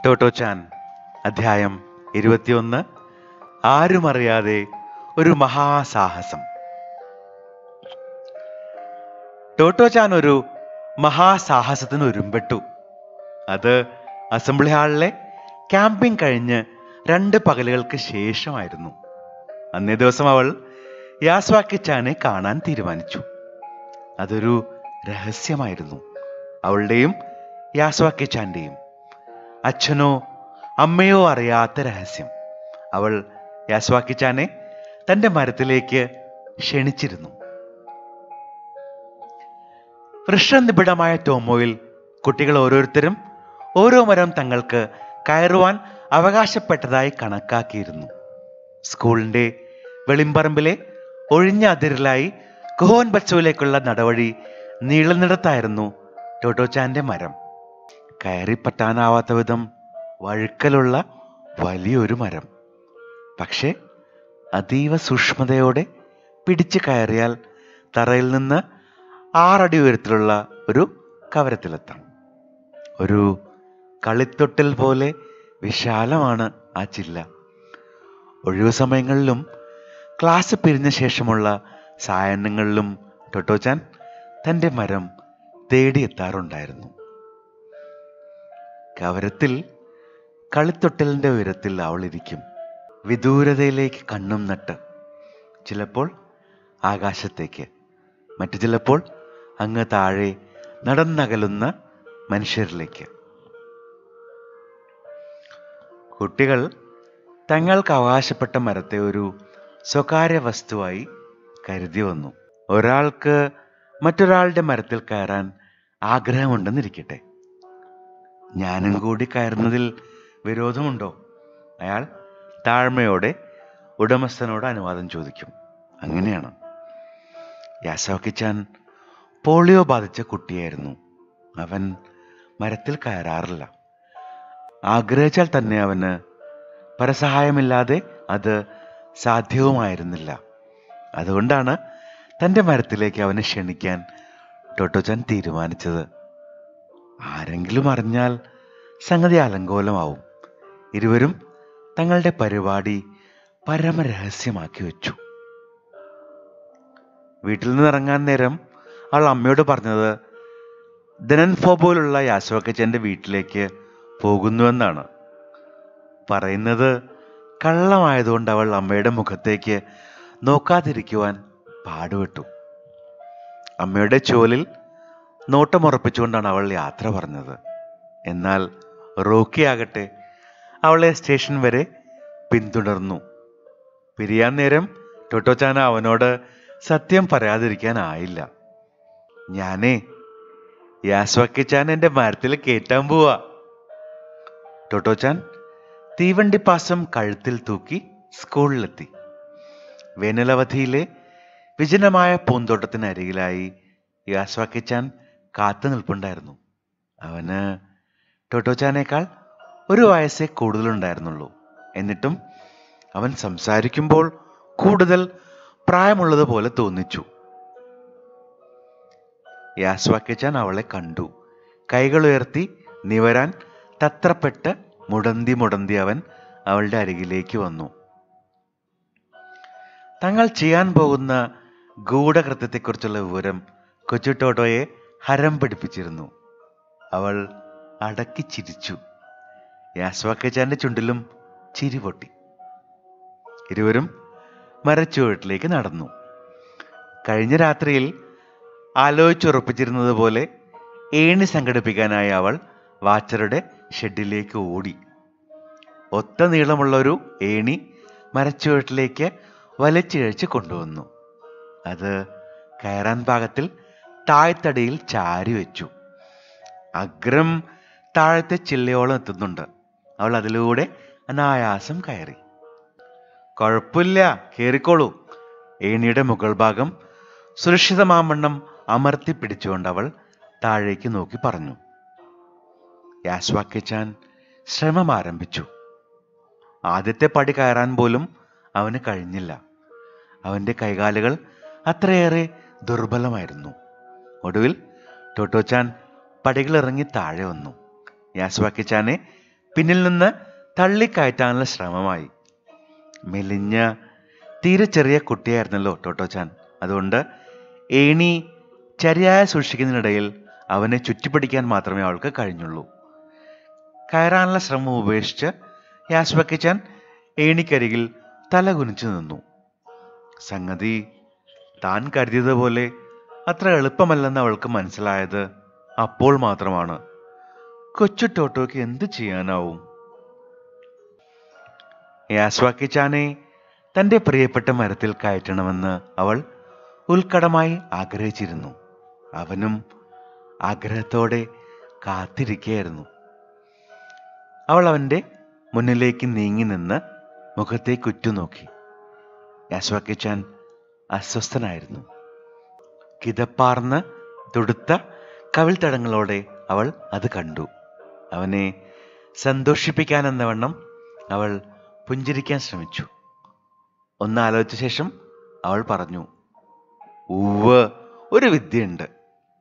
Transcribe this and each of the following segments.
Totto-chan അധ്യായം ഇരുപത്തിയൊന്ന് ആരുമറിയാതെ ഒരു മഹാസാഹസം ടോട്ടോച്ചാൻ ഒരു മഹാസാഹസത്തിന് ഒരുമ്പെട്ടു അത് അസംബ്ലി ഹാളിലെ ക്യാമ്പിംഗ് കഴിഞ്ഞ് രണ്ട് പകലുകൾക്ക് ശേഷമായിരുന്നു അന്നേ ദിവസം അവൾ യാസ്വാക്കിച്ചാനെ കാണാൻ തീരുമാനിച്ചു അതൊരു രഹസ്യമായിരുന്നു അവളുടെയും യാസ്വാക്കിച്ചാന്റെയും അച്ഛനോ അമ്മയോ അറിയാത്ത രഹസ്യം അവൾ യാസ്വാക്കിച്ചാനെ തന്റെ മരത്തിലേക്ക് ക്ഷണിച്ചിരുന്നു വൃക്ഷനിബിഡമായ ടോമോയിൽ കുട്ടികൾ ഓരോരുത്തരും ഓരോ മരം തങ്ങൾക്ക് കയറുവാൻ അവകാശപ്പെട്ടതായി കണക്കാക്കിയിരുന്നു സ്കൂളിന്റെ വെളിമ്പറമ്പിലെ ഒഴിഞ്ഞ അതിരിലായി കുഹോൻ ബച്ചോയിലേക്കുള്ള നടവഴി നീളുന്നിടത്തായിരുന്നു ടോട്ടോച്ചാന്റെ മരം കയറിപ്പറ്റാനാവാത്ത വിധം വഴുക്കലുള്ള വലിയൊരു മരം പക്ഷേ അതീവ സൂക്ഷ്മതയോടെ പിടിച്ചു കയറിയാൽ തറയിൽ നിന്ന് ആറടി ഉയരത്തിലുള്ള ഒരു കവരത്തിലെത്താം ഒരു കളിത്തൊട്ടിൽ പോലെ വിശാലമാണ് ആ ചില്ല ഒഴിവു സമയങ്ങളിലും ക്ലാസ് പിരിഞ്ഞ ശേഷമുള്ള സായാഹ്നങ്ങളിലും ടൊട്ടോച്ചാൻ തൻ്റെ മരം തേടിയെത്താറുണ്ടായിരുന്നു കവരത്തിൽ കളിത്തൊട്ടിലിൻ്റെ ഉയരത്തിൽ അവൾ ഇരിക്കും വിദൂരതയിലേക്ക് കണ്ണും നട്ട് ചിലപ്പോൾ ആകാശത്തേക്ക് മറ്റു ചിലപ്പോൾ അങ്ങ് താഴെ നടന്നകലുന്ന മനുഷ്യരിലേക്ക് കുട്ടികൾ തങ്ങൾക്ക് അവകാശപ്പെട്ട മരത്തെ ഒരു സ്വകാര്യ വസ്തുവായി കരുതി വന്നു ഒരാൾക്ക് മറ്റൊരാളുടെ മരത്തിൽ കയറാൻ ആഗ്രഹമുണ്ടെന്നിരിക്കട്ടെ ഞാനും കൂടി കയറുന്നതിൽ വിരോധമുണ്ടോ അയാൾ താഴ്മയോടെ ഉടമസ്ഥനോട് അനുവാദം ചോദിക്കും അങ്ങനെയാണ് യാസോക്കിച്ചാൻ പോളിയോ ബാധിച്ച കുട്ടിയായിരുന്നു അവൻ മരത്തിൽ കയറാറില്ല ആഗ്രഹിച്ചാൽ തന്നെ അവന് പരസഹായമില്ലാതെ അത് സാധ്യവുമായിരുന്നില്ല അതുകൊണ്ടാണ് തൻ്റെ മരത്തിലേക്ക് അവനെ ക്ഷണിക്കാൻ ടൊട്ടോച്ചാൻ തീരുമാനിച്ചത് ആരെങ്കിലും അറിഞ്ഞാൽ സംഗതി അലങ്കോലമാവും ഇരുവരും തങ്ങളുടെ പരിപാടി പരമരഹസ്യമാക്കി വെച്ചു വീട്ടിൽ നിന്ന് ഇറങ്ങാൻ നേരം അവൾ അമ്മയോട് പറഞ്ഞത് ധനൻഫോബോയിലുള്ള യാശോക്കച്ചൻ്റെ വീട്ടിലേക്ക് പോകുന്നുവെന്നാണ് പറയുന്നത് കള്ളമായതുകൊണ്ട് അവൾ അമ്മയുടെ മുഖത്തേക്ക് നോക്കാതിരിക്കുവാൻ പാടുപെട്ടു അമ്മയുടെ ചോലിൽ നോട്ടമുറപ്പിച്ചുകൊണ്ടാണ് അവൾ യാത്ര പറഞ്ഞത് എന്നാൽ റോക്കി ആകട്ടെ അവളെ സ്റ്റേഷൻ വരെ പിന്തുടർന്നു പിരിയാൻ നേരം ടൊട്ടോച്ചാന അവനോട് സത്യം പറയാതിരിക്കാനായില്ല ഞാനേ യാസ്വക്കിച്ചാൻ എൻ്റെ മരത്തിൽ കയറ്റാൻ പോവാ ടൊട്ടോച്ചാൻ തീവണ്ടി പാസം കഴുത്തിൽ തൂക്കി സ്കൂളിലെത്തി വേനലവധിയിലെ വിജനമായ പൂന്തോട്ടത്തിനരികിലായി യാസ്വാക്കിച്ചാൻ കാത്തു നിൽപ്പുണ്ടായിരുന്നു അവന് ടൊട്ടോച്ചാനേക്കാൾ ഒരു വയസ്സേ കൂടുതലുണ്ടായിരുന്നുള്ളൂ എന്നിട്ടും അവൻ സംസാരിക്കുമ്പോൾ കൂടുതൽ പ്രായമുള്ളതുപോലെ തോന്നിച്ചു യാസ്വാക്കിച്ചാൻ അവളെ കണ്ടു കൈകൾ ഉയർത്തി നിവരാൻ തത്രപ്പെട്ട് മുടന്തി മുടന്തി അവൻ അവളുടെ അരികിലേക്ക് വന്നു തങ്ങൾ ചെയ്യാൻ പോകുന്ന ഗൂഢകൃത്യത്തെക്കുറിച്ചുള്ള വിവരം കൊച്ചു ടോട്ടോയെ ഹരം പിടിപ്പിച്ചിരുന്നു അവൾ അടക്കി ചിരിച്ചു യാസ്വാക്കച്ചാന്റെ ചുണ്ടിലും ചിരി പൊട്ടി ഇരുവരും മരച്ചുവട്ടിലേക്ക് നടന്നു കഴിഞ്ഞ രാത്രിയിൽ ആലോചിച്ചുറപ്പിച്ചിരുന്നത് പോലെ ഏണി സംഘടിപ്പിക്കാനായി അവൾ വാച്ചറുടെ ഷെഡിലേക്ക് ഓടി ഒത്ത നീളമുള്ള ഒരു ഏണി മരച്ചുവട്ടിലേക്ക് വലിച്ചിഴച്ച് കൊണ്ടുവന്നു അത് കയറാൻ പാകത്തിൽ താഴ്ത്തടിയിൽ ചാരി വെച്ചു അഗ്രം താഴത്തെ ചില്ലയോളം എത്തുന്നുണ്ട് അവൾ അതിലൂടെ അനായാസം കയറി കുഴപ്പമില്ല കയറിക്കോളൂ ഏണിയുടെ മുകൾ ഭാഗം സുരക്ഷിതമാവണ്ണം അമർത്തി പിടിച്ചുകൊണ്ട് അവൾ താഴേക്ക് നോക്കി പറഞ്ഞു യാസ്വാക്കിച്ചാൻ ശ്രമം ആരംഭിച്ചു ആദ്യത്തെ പടി കയറാൻ പോലും അവന് കഴിഞ്ഞില്ല അവന്റെ കൈകാലുകൾ അത്രയേറെ ദുർബലമായിരുന്നു ഒടുവിൽ ടോട്ടോച്ചാൻ പടികളിറങ്ങി താഴെ വന്നു യാസ്വാക്കിച്ചാനെ പിന്നിൽ നിന്ന് തള്ളിക്കയറ്റാനുള്ള ശ്രമമായി മെലിഞ്ഞ തീരെ ചെറിയ കുട്ടിയായിരുന്നല്ലോ ടോട്ടോച്ചാൻ അതുകൊണ്ട് ഏണി ചരിയായ സൂക്ഷിക്കുന്നതിനിടയിൽ അവനെ ചുറ്റിപ്പിടിക്കാൻ മാത്രമേ അവൾക്ക് കഴിഞ്ഞുള്ളൂ കയറാനുള്ള ശ്രമം ഉപേക്ഷിച്ച് യാസ്വക്കിച്ചാൻ ഏണിക്കരികിൽ തല കുനിച്ചു നിന്നു സംഗതി താൻ കരുതിയതുപോലെ അത്ര എളുപ്പമല്ലെന്ന് അവൾക്ക് മനസ്സിലായത് അപ്പോൾ മാത്രമാണ് കൊച്ചു ടോട്ടോയ്ക്ക് എന്ത് ചെയ്യാനാവും യാസ്വാക്കിച്ചാനെ തന്റെ പ്രിയപ്പെട്ട മരത്തിൽ കയറ്റണമെന്ന് അവൾ ഉത്കടമായി ആഗ്രഹിച്ചിരുന്നു അവനും ആഗ്രഹത്തോടെ കാത്തിരിക്കുകയായിരുന്നു അവൾ അവന്റെ മുന്നിലേക്ക് നീങ്ങി നിന്ന് മുഖത്തേക്ക് ഉറ്റുനോക്കി യാസ്വാക്കിച്ചാൻ അസ്വസ്ഥനായിരുന്നു കിതപ്പാർന്ന് തുടുത്ത കവിൾത്തടങ്ങളോടെ അവൾ അത് കണ്ടു അവനെ സന്തോഷിപ്പിക്കാനെന്ന വണ്ണം അവൾ പുഞ്ചിരിക്കാൻ ശ്രമിച്ചു ഒന്ന് ആലോചിച്ച ശേഷം അവൾ പറഞ്ഞു ഉവ് ഒരു വിദ്യയുണ്ട്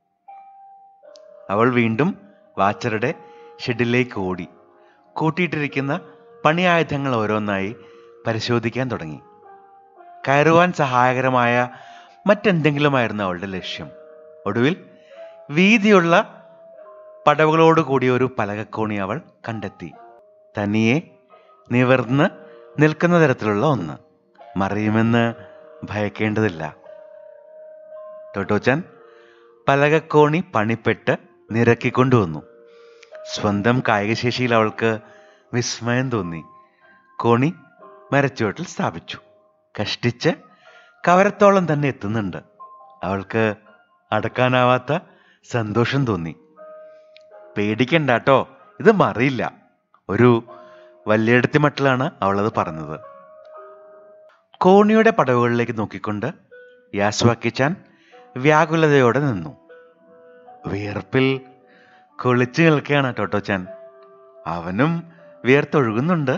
അവൾ വീണ്ടും വാച്ചറുടെ ഷെഡിലേക്ക് ഓടി കൂട്ടിയിട്ടിരിക്കുന്ന പണിയായുധങ്ങൾ ഓരോന്നായി പരിശോധിക്കാൻ തുടങ്ങി കയറുവാൻ സഹായകരമായ മറ്റെന്തെങ്കിലുമായിരുന്നു അവളുടെ ലക്ഷ്യം ഒടുവിൽ വീതിയുള്ള പടവുകളോട് കൂടിയ ഒരു പലകക്കോണി അവൾ കണ്ടെത്തി തനിയെ നിവർന്ന് നിൽക്കുന്ന തരത്തിലുള്ള ഒന്ന് മറിയുമെന്ന് ഭയക്കേണ്ടതില്ല ടോട്ടോച്ചാൻ പലകക്കോണി പണിപ്പെട്ട് നിരക്കിക്കൊണ്ടുവന്നു സ്വന്തം കായികശേഷിയിൽ അവൾക്ക് വിസ്മയം തോന്നി കോണി മരച്ചുവട്ടിൽ സ്ഥാപിച്ചു കഷ്ടിച്ച് കവരത്തോളം തന്നെ എത്തുന്നുണ്ട് അവൾക്ക് അടക്കാനാവാത്ത സന്തോഷം തോന്നി പേടിക്കണ്ടാട്ടോ ഇത് മറിയില്ല ഒരു വല്യടത്തി മട്ടിലാണ് അവളത് പറഞ്ഞത് കോണിയുടെ പടവുകളിലേക്ക് നോക്കിക്കൊണ്ട് യാസ്വാക്കിച്ചാൻ വ്യാകുലതയോടെ നിന്നു വിയർപ്പിൽ കുളിച്ചു നിൽക്കുകയാണ് ടോട്ടോച്ചാൻ അവനും വിയർത്തൊഴുകുന്നുണ്ട്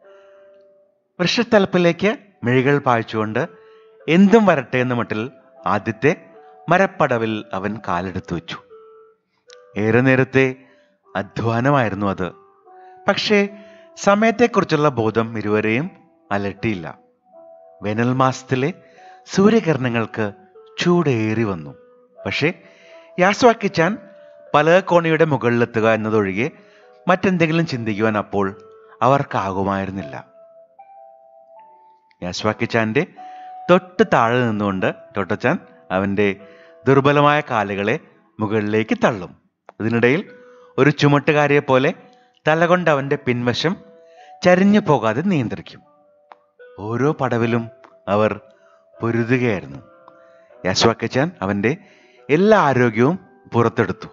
വൃക്ഷത്തലപ്പിലേക്ക് മിഴികൾ പായിച്ചുകൊണ്ട് എന്തും വരട്ടെ എന്ന മട്ടിൽ ആദ്യത്തെ മരപ്പടവിൽ അവൻ കാലെടുത്തു വെച്ചു ഏറെ നേരത്തെ അധ്വാനമായിരുന്നു അത് പക്ഷേ സമയത്തെക്കുറിച്ചുള്ള ബോധം ഇരുവരെയും അലട്ടിയില്ല വേനൽ മാസത്തിലെ സൂര്യകിരണങ്ങൾക്ക് ചൂടേറി വന്നു പക്ഷേ യാസ്വാക്കിച്ചാൻ പലകക്കോണിയുടെ മുകളിലെത്തുക എന്നതൊഴികെ മറ്റെന്തെങ്കിലും ചിന്തിക്കുവാൻ അപ്പോൾ അവർക്കാകുമായിരുന്നില്ല യാസ്വാക്കിച്ചാന്റെ തൊട്ട് താഴെ നിന്നുകൊണ്ട് ടൊട്ടച്ചാൻ അവന്റെ ദുർബലമായ കാലുകളെ മുകളിലേക്ക് തള്ളും ഇതിനിടയിൽ ഒരു ചുമട്ടുകാരിയെ പോലെ തലകൊണ്ട് അവന്റെ പിൻവശം ചരിഞ്ഞു പോകാതെ നിയന്ത്രിക്കും ഓരോ പടവിലും അവർ പൊരുതുകയായിരുന്നു യാസ്വാക്കച്ചാൻ അവന്റെ എല്ലാ ആരോഗ്യവും പുറത്തെടുത്തു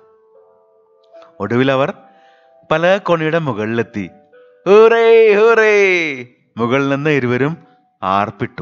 ഒടുവിൽ അവർ പല കോണിയുടെ മുകളിലെത്തി ഹൂറേ ഹൂറേ മുകളിൽ നിന്ന് ഇരുവരും ആർപ്പിട്ടു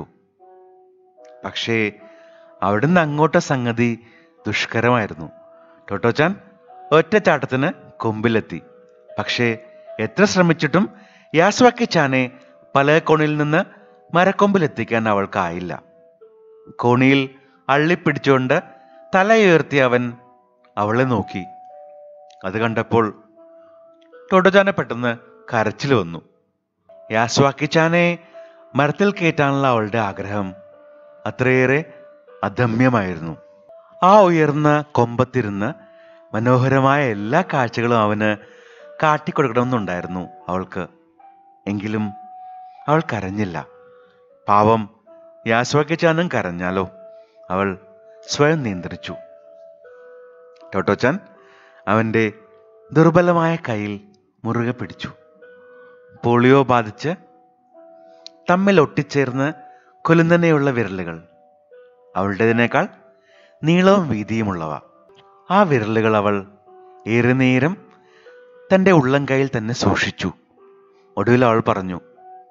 പക്ഷേ അവിടുന്ന് അങ്ങോട്ട സംഗതി ദുഷ്കരമായിരുന്നു ടോട്ടോച്ചാൻ ഒറ്റച്ചാട്ടത്തിന് കൊമ്പിലെത്തി പക്ഷേ എത്ര ശ്രമിച്ചിട്ടും യാസ്വാക്കിച്ചാനെ പല കോണിൽ നിന്ന് മരക്കൊമ്പിലെത്തിക്കാൻ അവൾക്കായില്ല കോണിയിൽ അള്ളിപ്പിടിച്ചുകൊണ്ട് തലയുയർത്തി അവൻ അവളെ നോക്കി അത് കണ്ടപ്പോൾ ടോട്ടോച്ചാനെ പെട്ടെന്ന് കരച്ചിൽ വന്നു യാസ്വാക്കിച്ചാനെ മരത്തിൽ കയറ്റാനുള്ള അവളുടെ ആഗ്രഹം അത്രയേറെ അദമ്യമായിരുന്നു ആ ഉയർന്ന കൊമ്പത്തിരുന്ന് മനോഹരമായ എല്ലാ കാഴ്ചകളും അവന് കാട്ടിക്കൊടുക്കണമെന്നുണ്ടായിരുന്നു അവൾക്ക് എങ്കിലും അവൾ കരഞ്ഞില്ല പാവം യാസ്വാക്കിച്ചാനും കരഞ്ഞാലോ അവൾ സ്വയം നിയന്ത്രിച്ചു ടോട്ടോച്ചാൻ അവന്റെ ദുർബലമായ കയ്യിൽ മുറുകെ പിടിച്ചു പോളിയോ ബാധിച്ച് തമ്മിൽ ഒട്ടിച്ചേർന്ന് കൊലുന്നനെയുള്ള വിരലുകൾ അവളുടേതിനേക്കാൾ നീളവും വീതിയുമുള്ളവ ആ വിരലുകൾ അവൾ ഏറെ നേരം തൻ്റെ ഉള്ളം കയ്യിൽ തന്നെ സൂക്ഷിച്ചു ഒടുവിൽ അവൾ പറഞ്ഞു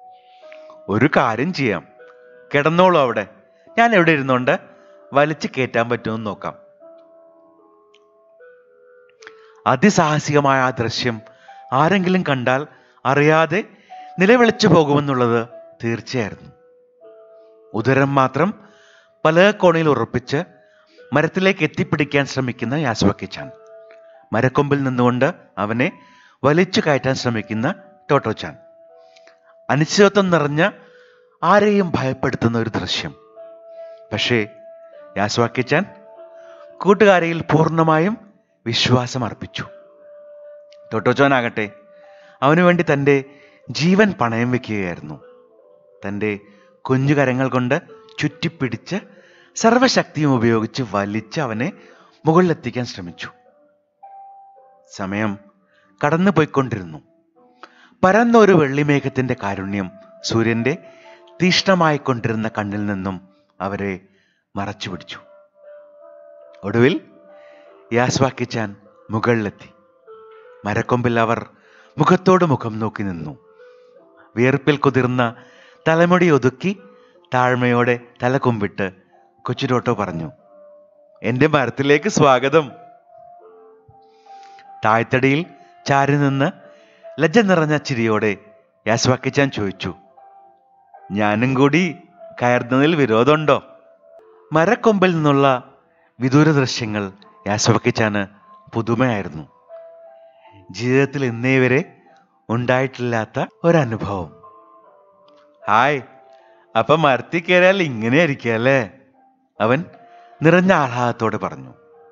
ഒരു കാര്യം ചെയ്യാം കിടന്നോളൂ അവിടെ ഞാൻ എവിടെ ഇരുന്നോണ്ട് വലിച്ചു കയറ്റാൻ പറ്റുമെന്ന് നോക്കാം അതിസാഹസികമായ ആ ദൃശ്യം ആരെങ്കിലും കണ്ടാൽ അറിയാതെ നിലവിളിച്ചു പോകുമെന്നുള്ളത് തീർച്ചയായിരുന്നു ഉദരം മാത്രം പല കോണിൽ ഉറപ്പിച്ച് മരത്തിലേക്ക് എത്തിപ്പിടിക്കാൻ ശ്രമിക്കുന്ന യാസ്വക്കിച്ചാൻ മരക്കൊമ്പിൽ നിന്നുകൊണ്ട് അവനെ വലിച്ചു കയറ്റാൻ ശ്രമിക്കുന്ന ടോട്ടോച്ചാൻ അനിശ്ചിതത്വം നിറഞ്ഞ ആരെയും ഭയപ്പെടുത്തുന്ന ഒരു ദൃശ്യം പക്ഷേ യാസ്വാക്കിച്ചാൻ കൂട്ടുകാരിയിൽ പൂർണ്ണമായും വിശ്വാസം അർപ്പിച്ചു ടോട്ടോച്ചാനാകട്ടെ അവനു വേണ്ടി തൻ്റെ ജീവൻ പണയം വെക്കുകയായിരുന്നു തൻ്റെ കുഞ്ഞു കരങ്ങൾ കൊണ്ട് ചുറ്റിപ്പിടിച്ച് സർവശക്തിയും ഉപയോഗിച്ച് വലിച്ച് അവനെ മുകളിലെത്തിക്കാൻ ശ്രമിച്ചു സമയം കടന്നു പോയിക്കൊണ്ടിരുന്നു പരന്ന ഒരു വെള്ളിമേഘത്തിന്റെ കാരുണ്യം സൂര്യന്റെ തീഷ്ണമായിക്കൊണ്ടിരുന്ന കണ്ണിൽ നിന്നും അവരെ മറച്ചു പിടിച്ചു ഒടുവിൽ യാസ്വാക്കിച്ചാൻ മുകളിലെത്തി മരക്കൊമ്പിൽ അവർ മുഖത്തോട് മുഖം നോക്കി നിന്നു വിയർപ്പിൽ കുതിർന്ന തലമുടി ഒതുക്കി താഴ്മയോടെ തല കുമ്പിട്ട് കൊച്ചുരോട്ടോ പറഞ്ഞു എന്റെ മരത്തിലേക്ക് സ്വാഗതം താഴ്ത്തടിയിൽ ചാരി നിന്ന് ലജ്ജ നിറഞ്ഞ ചിരിയോടെ യാസ്വാക്കിച്ചാൻ ചോദിച്ചു ഞാനും കൂടി കയറുന്നതിൽ വിരോധമുണ്ടോ മരക്കൊമ്പിൽ നിന്നുള്ള വിദൂര ദൃശ്യങ്ങൾ യാസ്വാക്കിച്ചാന് പുതുമയായിരുന്നു ജീവിതത്തിൽ ഇന്നേ വരെ ഉണ്ടായിട്ടില്ലാത്ത ഒരനുഭവം ഹായ് അപ്പൊ മരത്തിൽ കയറിയാൽ ഇങ്ങനെ ആയിരിക്കും അല്ലേ അവൻ നിറഞ്ഞ ആഹ്ലാദത്തോടെ പറഞ്ഞു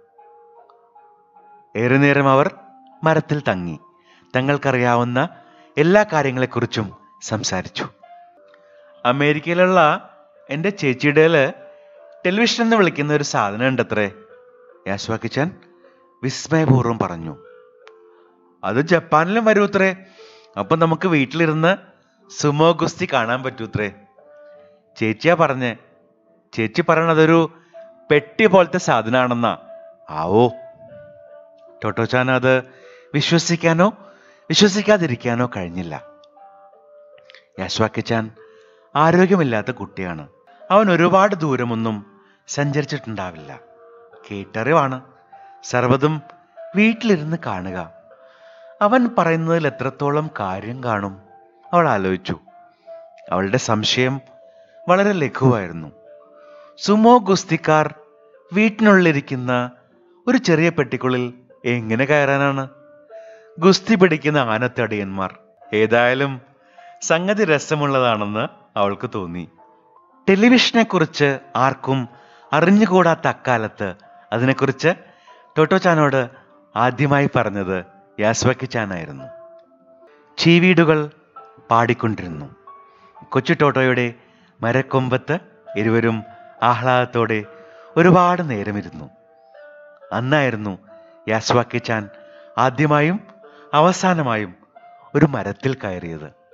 ഏറെ നേരം അവർ മരത്തിൽ തങ്ങി തങ്ങൾക്കറിയാവുന്ന എല്ലാ കാര്യങ്ങളെക്കുറിച്ചും സംസാരിച്ചു അമേരിക്കയിലുള്ള എൻ്റെ ചേച്ചിയുടെ ടെലിവിഷൻ എന്ന് വിളിക്കുന്ന ഒരു സാധനം ഉണ്ടത്രേ യാസ്വാക്കിച്ചാൻ വിസ്മയപൂർവ്വം പറഞ്ഞു അത് ജപ്പാനിലും വരൂത്രേ അപ്പൊ നമുക്ക് വീട്ടിലിരുന്ന് സുമോ ഗുസ്തി കാണാൻ പറ്റൂത്രേ ചേച്ചിയാ പറഞ്ഞേ ചേച്ചി പറയണതൊരു പെട്ടി പോലത്തെ സാധനമാണെന്നാ ആവോ ടോട്ടോച്ചാൻ അത് വിശ്വസിക്കാനോ വിശ്വസിക്കാതിരിക്കാനോ കഴിഞ്ഞില്ല യാസ്വാക്കിച്ചാൻ ആരോഗ്യമില്ലാത്ത കുട്ടിയാണ് അവൻ ഒരുപാട് ദൂരമൊന്നും സഞ്ചരിച്ചിട്ടുണ്ടാവില്ല കേട്ടറിവാണ് സർവ്വതും വീട്ടിലിരുന്ന് കാണുക അവൻ പറയുന്നതിൽ എത്രത്തോളം കാര്യം കാണും അവൾ ആലോചിച്ചു അവളുടെ സംശയം വളരെ ലഘുവായിരുന്നു സുമോ ഗുസ്തിക്കാർ വീട്ടിനുള്ളിരിക്കുന്ന ഒരു ചെറിയ പെട്ടിക്കുള്ളിൽ എങ്ങനെ കയറാനാണ് ഗുസ്തി പിടിക്കുന്ന ആനത്തടിയന്മാർ ഏതായാലും സംഗതി രസമുള്ളതാണെന്ന് അവൾക്ക് തോന്നി ടെലിവിഷനെ കുറിച്ച് ആർക്കും അറിഞ്ഞുകൂടാത്ത അക്കാലത്ത് അതിനെക്കുറിച്ച് ടോട്ടോച്ചാനോട് ആദ്യമായി പറഞ്ഞത് യാസ്വക്കി ചാനായിരുന്നു ചീവീടുകൾ പാടിക്കൊണ്ടിരുന്നു കൊച്ചു ടോട്ടോയുടെ മരക്കൊമ്പത്ത് ഇരുവരും ആഹ്ലാദത്തോടെ ഒരുപാട് നേരമിരുന്നു അന്നായിരുന്നു യാസ്വാക്കി ചാൻ ആദ്യമായും അവസാനമായും ഒരു മരത്തിൽ കയറിയത്